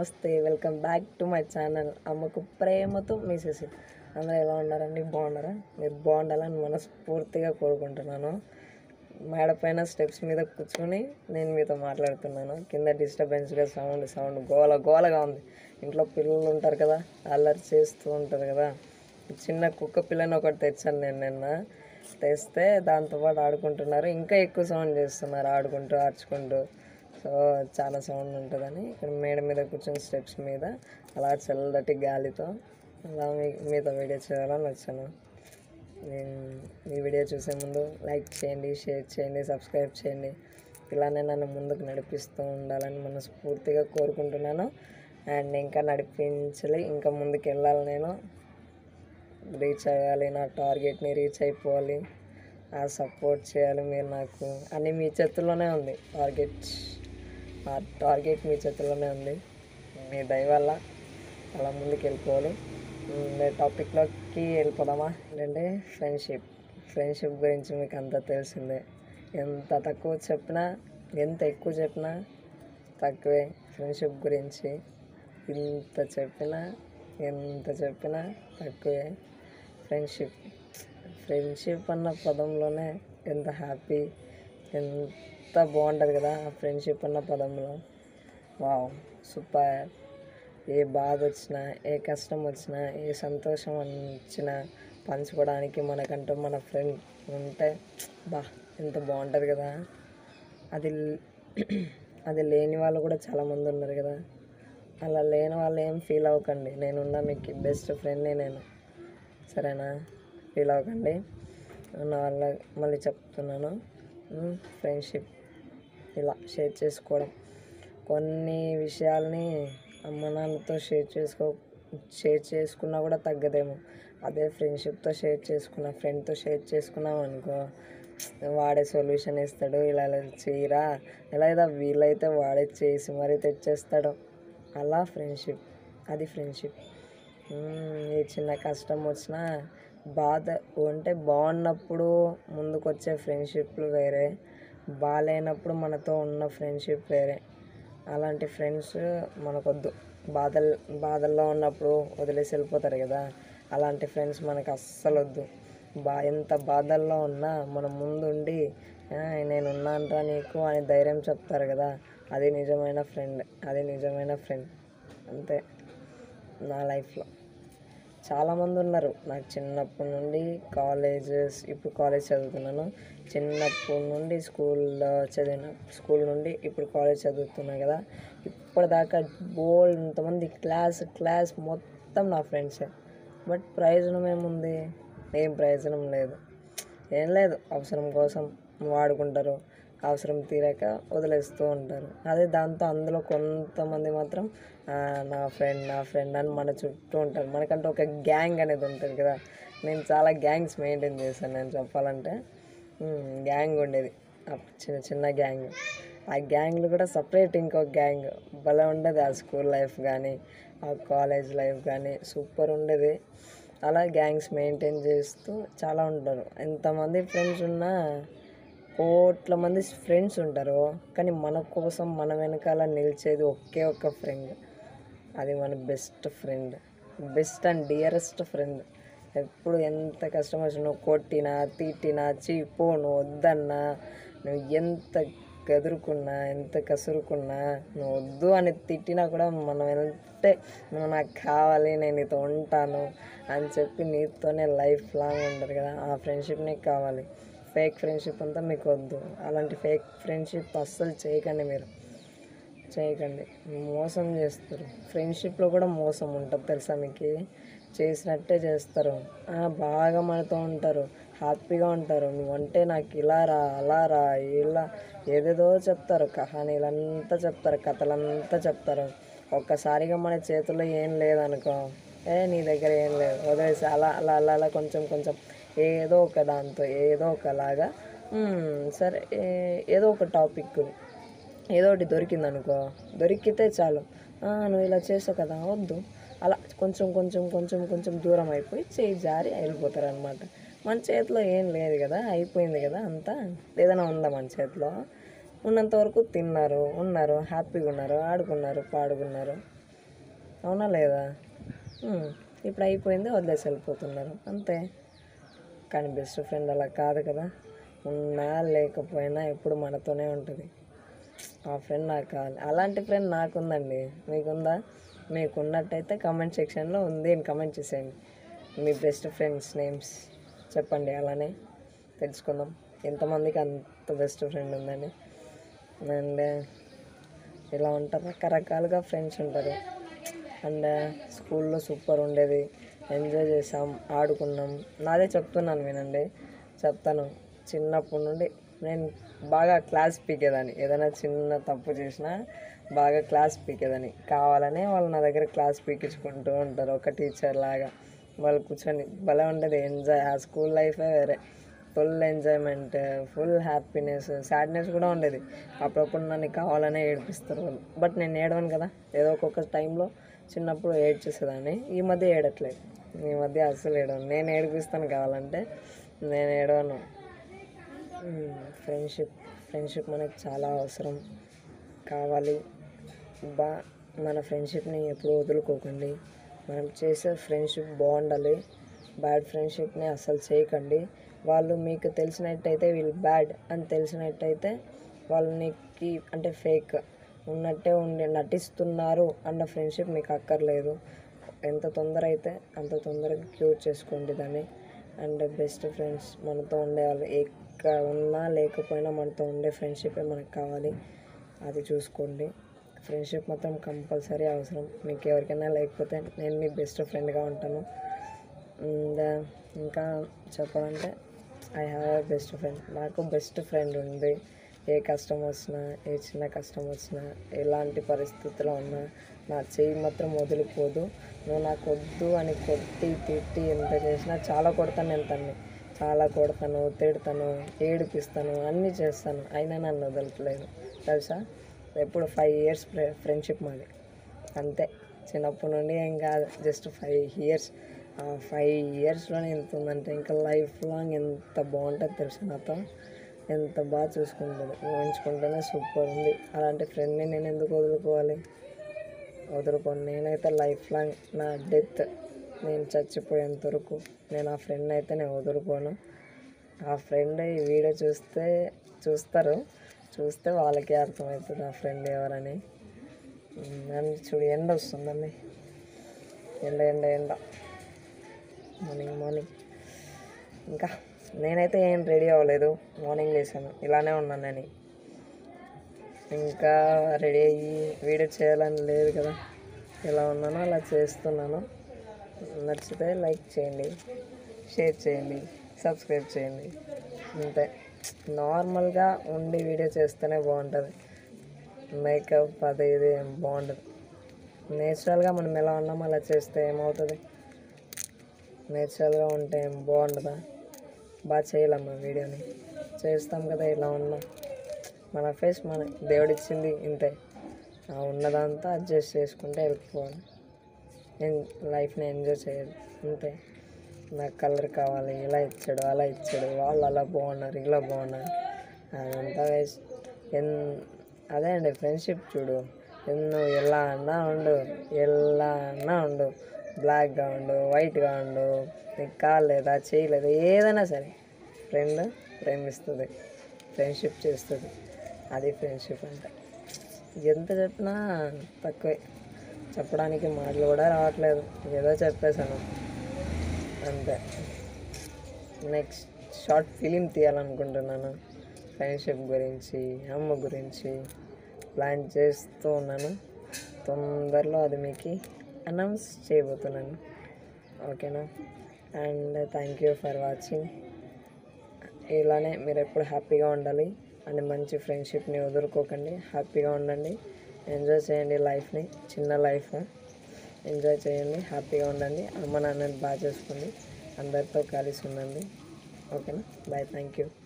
నమస్తే welcome back to my channel అమ్మకు ప్రేమతో మీ శశి అందరూ ఎలా ఉన్నారండి బాగున్నారా మీరు బాగుండాలని మనస్ఫూర్తిగా కోరుకుంటున్నాను మేడ పైన స్టెప్స్ మీద కూర్చొని నేను మీతో మాట్లాడుతున్నాను కింద డిస్టర్బెన్స్గా సౌండ్ సౌండ్ గోల గోలగా ఉంది ఇంట్లో పిల్లలు ఉంటారు కదా అల్లరి చేస్తూ ఉంటారు కదా చిన్న కుక్క పిల్లని ఒకటి తెచ్చాను నేను నిన్న తెస్తే దాంతోపాటు ఆడుకుంటున్నారు ఇంకా ఎక్కువ సౌండ్ చేస్తున్నారు ఆడుకుంటూ ఆర్చుకుంటూ సో చాలా సౌండ్ ఉంటుందని ఇక్కడ మేడ మీద కూర్చొని స్టెప్స్ మీద అలా చల్లటి గాలితో అలా మీ మీతో వీడియో చేయాలని వచ్చాను నేను ఈ వీడియో చూసే ముందు లైక్ చేయండి షేర్ చేయండి సబ్స్క్రైబ్ చేయండి ఇలానే నన్ను ముందుకు నడిపిస్తూ ఉండాలని మనస్ఫూర్తిగా కోరుకుంటున్నాను అండ్ ఇంకా నడిపించాలి ఇంకా ముందుకు వెళ్ళాలి నేను రీచ్ అవ్వాలి నా టార్గెట్ని రీచ్ అయిపోవాలి ఆ సపోర్ట్ చేయాలి మీరు నాకు అన్నీ మీ చేతుల్లోనే ఉంది టార్గెట్ ఆ టార్గెట్ మీ చేతుల్లోనే ఉంది మీ దయ వల్ల అలా ముందుకు వెళ్ళిపోవాలి టాపిక్లోకి వెళ్ళిపోదామా ఏంటంటే ఫ్రెండ్షిప్ ఫ్రెండ్షిప్ గురించి మీకు అంతా తెలిసిందే ఎంత తక్కువ చెప్పినా ఎంత ఎక్కువ చెప్పినా తక్కువే ఫ్రెండ్షిప్ గురించి ఇంత చెప్పినా ఎంత చెప్పినా తక్కువే ఫ్రెండ్షిప్ ఫ్రెండ్షిప్ అన్న పదంలోనే ఎంత హ్యాపీ ఎంత బాగుంటుంది కదా ఆ ఫ్రెండ్షిప్ అన్న పదంలో వావ్ సూపర్ ఏ బాధ వచ్చినా ఏ కష్టం వచ్చినా ఏ సంతోషం వచ్చినా పంచుకోవడానికి మనకంటూ మన ఫ్రెండ్ ఉంటే బా ఎంత బాగుంటుంది కదా అది అది లేని వాళ్ళు కూడా చాలామంది ఉన్నారు కదా అలా లేని వాళ్ళు ఏం ఫీల్ అవ్వకండి నేనున్నా మీకు బెస్ట్ ఫ్రెండ్ని నేను సరేనా ఫీల్ అవ్వకండి నా వల్ల మళ్ళీ చెప్తున్నాను ఫ్రెండ్షిప్ ఇలా షేర్ చేసుకోవడం కొన్ని విషయాల్ని అమ్మ నాన్నతో షేర్ చేసుకో షేర్ చేసుకున్నా కూడా తగ్గదేమో అదే ఫ్రెండ్షిప్తో షేర్ చేసుకున్న ఫ్రెండ్తో షేర్ చేసుకున్నాం అనుకో వాడే సొల్యూషన్ ఇస్తాడు ఇలా ఇలా చేయరా ఇలా ఇలా వీలైతే వాడే చేసి మరీ తెచ్చేస్తాడు అలా ఫ్రెండ్షిప్ అది ఫ్రెండ్షిప్ ఏ చిన్న కష్టం వచ్చినా బాధ అంటే బాగున్నప్పుడు ముందుకు వచ్చే ఫ్రెండ్షిప్లు వేరే బాగాలేనప్పుడు మనతో ఉన్న ఫ్రెండ్షిప్ వేరే అలాంటి ఫ్రెండ్స్ మనకొద్దు బాధ బాధల్లో ఉన్నప్పుడు వదిలేసి వెళ్ళిపోతారు కదా అలాంటి ఫ్రెండ్స్ మనకు అస్సలు వద్దు బా ఎంత బాధల్లో ఉన్నా మన ముందుండి నేను ఉన్నానరా నీకు అని ధైర్యం చెప్తారు కదా అది నిజమైన ఫ్రెండ్ అది నిజమైన ఫ్రెండ్ అంతే నా లైఫ్లో చాలామంది ఉన్నారు నాకు చిన్నప్పటి నుండి కాలేజెస్ ఇప్పుడు కాలేజ్ చదువుతున్నాను చిన్నప్పటి నుండి స్కూల్లో చదివిన స్కూల్ నుండి ఇప్పుడు కాలేజ్ చదువుతున్నా కదా ఇప్పటిదాకా బోల్డ్ ఇంతమంది క్లాస్ క్లాస్ మొత్తం నా ఫ్రెండ్సే బట్ ప్రయోజనం ఏముంది ఏం ప్రయోజనం లేదు ఏం లేదు అవసరం కోసం వాడుకుంటారు అవసరం తీరాక వదిలేస్తూ ఉంటారు అదే దాంతో అందులో కొంతమంది మాత్రం నా ఫ్రెండ్ నా ఫ్రెండ్ అని మన చుట్టూ ఉంటారు మనకంటే ఒక గ్యాంగ్ అనేది ఉంటుంది కదా నేను చాలా గ్యాంగ్స్ మెయింటైన్ చేశాను నేను చెప్పాలంటే గ్యాంగ్ ఉండేది చిన్న చిన్న గ్యాంగ్ ఆ గ్యాంగ్లు కూడా సపరేట్ ఇంకో గ్యాంగ్ భలే ఉండేది ఆ స్కూల్ లైఫ్ కానీ ఆ కాలేజ్ లైఫ్ కానీ సూపర్ ఉండేది అలా గ్యాంగ్స్ మెయింటైన్ చేస్తూ చాలా ఉంటారు ఎంతమంది ఫ్రెండ్స్ ఉన్నా కోట్ల మంది ఫ్రెండ్స్ ఉంటారు కానీ మన కోసం మన వెనకాల నిలిచేది ఒకే ఒక్క ఫ్రెండ్ అది మన best friend best and dearest friend ఎప్పుడు ఎంత కష్టం వచ్చినా నువ్వు కొట్టినా తిట్టినా చీపో నువ్వు వద్దన్నా నువ్వు ఎంత గదురుకున్నా ఎంత కసురుకున్నా నువ్వు వద్దు అని తిట్టినా కూడా మనం వెళ్తే నువ్వు నాకు కావాలి నేను నీతో ఉంటాను అని చెప్పి నీతోనే లైఫ్ లాంగ్ ఉంటారు కదా ఆ ఫ్రెండ్షిప్ నీకు కావాలి ఫేక్ ఫ్రెండ్షిప్ అంతా మీకు వద్దు అలాంటి ఫేక్ ఫ్రెండ్షిప్ అస్సలు చేయకండి మీరు చేయకండి మోసం చేస్తారు ఫ్రెండ్షిప్లో కూడా మోసం ఉంటుంది తెలుసా మీకు చేసినట్టే చేస్తారు బాగా మనతో ఉంటారు హ్యాపీగా ఉంటారు నువ్వంటే నాకు ఇలా రా అలా రా ఇలా ఏదేదో చెప్తారు కహానీలంతా చెప్తారు కథలంతా చెప్తారు ఒక్కసారిగా మన చేతుల్లో ఏం లేదనుకో ఏ నీ దగ్గర ఏం లేదు వదిలేసి అలా అలా అలా అలా కొంచెం కొంచెం ఏదో ఒక దాంతో ఏదో ఒకలాగా సరే ఏదో ఒక టాపిక్ ఏదో ఒకటి దొరికింది అనుకో దొరికితే చాలు నువ్వు ఇలా చేసావు కదా వద్దు అలా కొంచెం కొంచెం కొంచెం కొంచెం దూరం అయిపోయి చేయి జారి వెళ్ళిపోతారు అనమాట మన చేతిలో ఏం లేదు కదా అయిపోయింది కదా అంతా ఏదైనా ఉందా మన చేతిలో ఉన్నంత వరకు తిన్నారు ఉన్నారు హ్యాపీగా ఉన్నారు ఆడుకున్నారు పాడుకున్నారు అవునా లేదా ఉమ్, ఇప్పుడు అయిపోయింది వదిలేసి వెళ్ళిపోతున్నారు అంతే కానీ బెస్ట్ ఫ్రెండ్ అలా కాదు కదా ఉన్నా లేకపోయినా ఎప్పుడు మనతోనే ఉంటుంది ఆ ఫ్రెండ్ నాకు కావాలి అలాంటి ఫ్రెండ్ నాకుందండి మీకుందా మీకు ఉన్నట్టయితే కమెంట్ సెక్షన్లో ఉంది అని కమెంట్ చేసేయండి మీ బెస్ట్ ఫ్రెండ్స్ నేమ్స్ చెప్పండి అలానే తెలుసుకుందాం ఎంతమందికి అంత బెస్ట్ ఫ్రెండ్ ఉందండి అండ్ ఇలా ఉంటారు రకరకాలుగా ఫ్రెండ్స్ ఉంటారు అండ్ స్కూల్లో సూపర్ ఉండేది ఎంజాయ్ చేసాం ఆడుకున్నాం నాదే చెప్తున్నాను వినండి చెప్తాను చిన్నప్పటి నుండి నేను బాగా క్లాస్ పీకేదాన్ని ఏదైనా చిన్న తప్పు చేసినా బాగా క్లాస్ పీకేదాన్ని కావాలనే వాళ్ళు నా దగ్గర క్లాస్ పీకించుకుంటూ ఉంటారు ఒక టీచర్ లాగా వాళ్ళు కూర్చొని భలే ఉండేది ఎంజాయ్ ఆ స్కూల్ లైఫే వేరే full enjoyment full happiness sadness కూడా ఉండేది అప్పుడప్పుడు నన్ను కావాలనే ఏడిపిస్తారు వాళ్ళు బట్ నేను ఏడవను కదా ఏదో ఒక్కొక్క టైంలో చిన్నప్పుడు ఏడ్చేసేదాన్ని ఈ మధ్య ఏడట్లేదు ఈ మధ్య అస్సలు ఏడవను నేను ఏడిపిస్తాను కావాలంటే నేను ఏడవను ఫ్రెండ్షిప్ ఫ్రెండ్షిప్ మనకు చాలా అవసరం కావాలి బా మన ఫ్రెండ్షిప్ని ఎప్పుడు వదులుకోకండి మనం చేసే ఫ్రెండ్షిప్ బాగుండాలి బ్యాడ్ ఫ్రెండ్షిప్ని అస్సలు చేయకండి వాళ్ళు మీకు తెలిసినట్టయితే వీళ్ళు బ్యాడ్ అని తెలిసినట్టయితే వాళ్ళు నీకు అంటే ఫేక్ ఉన్నట్టే ఉండి నటిస్తున్నారు అన్న ఫ్రెండ్షిప్ మీకు అక్కర్లేదు ఎంత తొందర అయితే అంత తొందరగా క్యూర్ చేసుకోండి దాన్ని అండ్ బెస్ట్ ఫ్రెండ్స్ మనతో ఉండేవాళ్ళు ఎక్కడ ఉన్నా లేకపోయినా మనతో ఉండే ఫ్రెండ్షిపే మనకు కావాలి అది చూసుకోండి ఫ్రెండ్షిప్ మాత్రం కంపల్సరీ అవసరం మీకు ఎవరికైనా లేకపోతే నేను మీ బెస్ట్ ఫ్రెండ్గా ఉంటాను అండ్ ఇంకా చెప్పాలంటే I have a best friend నాకు బెస్ట్ ఫ్రెండ్ ఉంది ఏ కష్టం వచ్చినా ఏ చిన్న కష్టం వచ్చినా ఎలాంటి పరిస్థితిలో ఉన్నా నా చెయ్యి మాత్రం వదిలిపోదు నువ్వు నాకు వద్దు అని కొట్టి తిట్టి ఎంత చేసినా చాలా కొడతాను నేను తన్ని చాలా కొడతాను తిడతాను ఏడిపిస్తాను అన్నీ చేస్తాను అయినా నన్ను వదలట్లేదు తెలుసా ఎప్పుడు ఫైవ్ ఇయర్స్ ఫ్రెండ్షిప్ మాది అంతే చిన్నప్పటి నుండి ఏం కాదు జస్ట్ ఫైవ్ ఇయర్స్ ఆ ఫైవ్ ఇయర్స్లోనే ఎంత ఉందంటే ఇంకా లైఫ్ లాంగ్ ఎంత బాగుంటుంది తెలుసు నాతో ఎంత బాగా చూసుకుంటుంది ఉంచుకుంటేనే సూపర్ ఉంది అలాంటి ఫ్రెండ్ని నేను ఎందుకు వదులుకోవాలి వదులుకోను నేనైతే లైఫ్ లాంగ్ నా డెత్ నేను చచ్చిపోయేంత వరకు నేను ఆ ఫ్రెండ్ అయితే నేను వదులుకోను ఆ ఫ్రెండ్ ఈ వీడియో చూస్తే చూస్తారు చూస్తే వాళ్ళకే అర్థమవుతుంది ఆ ఫ్రెండ్ ఎవరని నన్ను చూడు ఎండ వస్తుందండి ఎండ ఎండ ఎండ మార్నింగ్ మార్నింగ్ ఇంకా నేనైతే ఏం రెడీ అవ్వలేదు మార్నింగ్ లేసాను ఇలానే ఉన్నాను నేను ఇంకా రెడీ అయ్యి వీడియో చేయాలని లేదు కదా ఎలా ఉన్నానో అలా చేస్తున్నాను నచ్చితే లైక్ చేయండి షేర్ చేయండి సబ్స్క్రైబ్ చేయండి అంతే నార్మల్గా ఉండి వీడియో చేస్తేనే బాగుంటుంది మేకప్ అది ఇది ఏం బాగుండదు నేచురల్గా మనం ఎలా ఉన్నామో అలా చేస్తే ఏమవుతుంది నేచురల్గా ఉంటే ఏం బాగుండదా బాగా చేయలేమ్మా వీడియోని చేస్తాం కదా ఇలా ఉన్నాం మన ఫేస్ మన దేవుడిచ్చింది ఇంతే ఆ ఉన్నదంతా అడ్జస్ట్ చేసుకుంటే వెళ్ళిపోవాలి నేను లైఫ్ని ఎంజాయ్ చేయాలి అంతే నాకు కలర్ కావాలి ఇలా ఇచ్చాడు అలా ఇచ్చాడు వాళ్ళు అలా బాగున్నారు ఇలా బాగున్నారు అదంతా వేస్ట్ ఎన్ అదే అండి ఫ్రెండ్షిప్ చూడు ఎన్నో ఎలా అన్నా ఉండు ఎలా అన్నా ఉండు బ్లాక్గా ఉండు వైట్గా ఉండు నీకు కాలు లేదా చేయలేదు ఏదైనా సరే ఫ్రెండ్ ప్రేమిస్తుంది ఫ్రెండ్షిప్ చేస్తుంది అది ఫ్రెండ్షిప్ అంటే ఎంత చెప్పినా తక్కువే చెప్పడానికి మాటలు కూడా రావట్లేదు ఏదో చెప్పేశాను అంతే నెక్స్ట్ షార్ట్ ఫిలిం తీయాలనుకుంటున్నాను ఫ్రెండ్షిప్ గురించి అమ్మ గురించి ప్లాన్ చేస్తూ ఉన్నాను తొందరలో అది మీకు అనౌన్స్ చేయబోతున్నాను ఓకేనా and thank you for watching ఇలానే మీరు ఎప్పుడు హ్యాపీగా ఉండాలి అండ్ మంచి ఫ్రెండ్షిప్ని వదులుకోకండి హ్యాపీగా ఉండండి ఎంజాయ్ చేయండి లైఫ్ని చిన్న లైఫ్ ఎంజాయ్ చేయండి హ్యాపీగా ఉండండి అమ్మ నాన్నని బాగా చేసుకోండి అందరితో కలిసి ఉండండి ఓకేనా బాయ్ థ్యాంక్ యూ